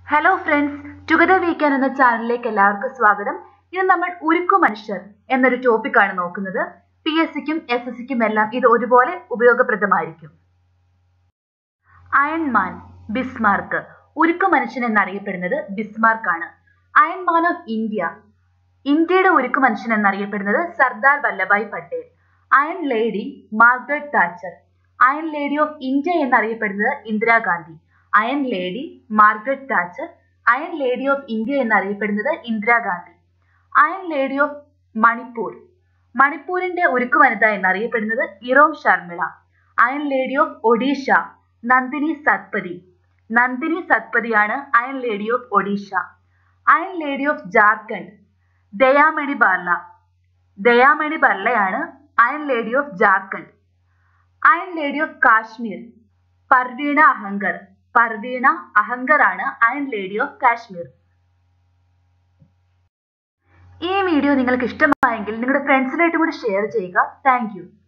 hello friends together വീക്കാൻ എന്ന ചാനലിലേക്ക് എല്ലാവർക്കും സ്വാഗതം ഇന്ന് നമ്മൾ ഉരുക്കു മനുഷ്യർ എന്നൊരു ടോപ്പിക്കാണ് നോക്കുന്നത് പി എസ് സിക്കും എസ് എസ് സിക്കും എല്ലാം ഇത് ഒരുപോലെ ഉപയോഗപ്രദമായിരിക്കും അയൺമാൻ ബിസ്മാർക്ക് ഉരുക്കു മനുഷ്യൻ എന്നറിയപ്പെടുന്നത് ബിസ്മാർക്ക് ആണ് അയൺമാൻ ഓഫ് ഇന്ത്യ ഇന്ത്യയുടെ ഉരുക്കു മനുഷ്യൻ എന്നറിയപ്പെടുന്നത് Sardar Vallabhbhai Patel iron lady Margaret Thatcher iron lady of India എന്നറിയപ്പെടുന്നത് Indira Gandhi iron lady Margaret Thatcher iron lady of India എന്നറിയപ്പെടുന്നത് Indira Gandhi iron lady of Manipur മണിപ്പൂരിന്റെ ഉരുക്കു വനിത എന്നറിയപ്പെടുന്നത് Irom Sharmila iron lady of Odisha Nandini Satpathy നന്ദിനി സത്പതിയാണ് iron lady of Odisha iron lady of Jharkhand Dayamani Barla ദയാമണി ബർലയാണ് iron lady of Jharkhand iron lady of Kashmir Parveena Ahangar Parveena Ahangar ആണ് അയൺ ലേഡി ഓഫ് കാശ്മീർ ഈ വീഡിയോ നിങ്ങൾക്ക് ഇഷ്ടമായെങ്കിൽ നിങ്ങളുടെ ഫ്രണ്ട്സിനായിട്ട് കൂടി ഷെയർ ചെയ്യുക താങ്ക്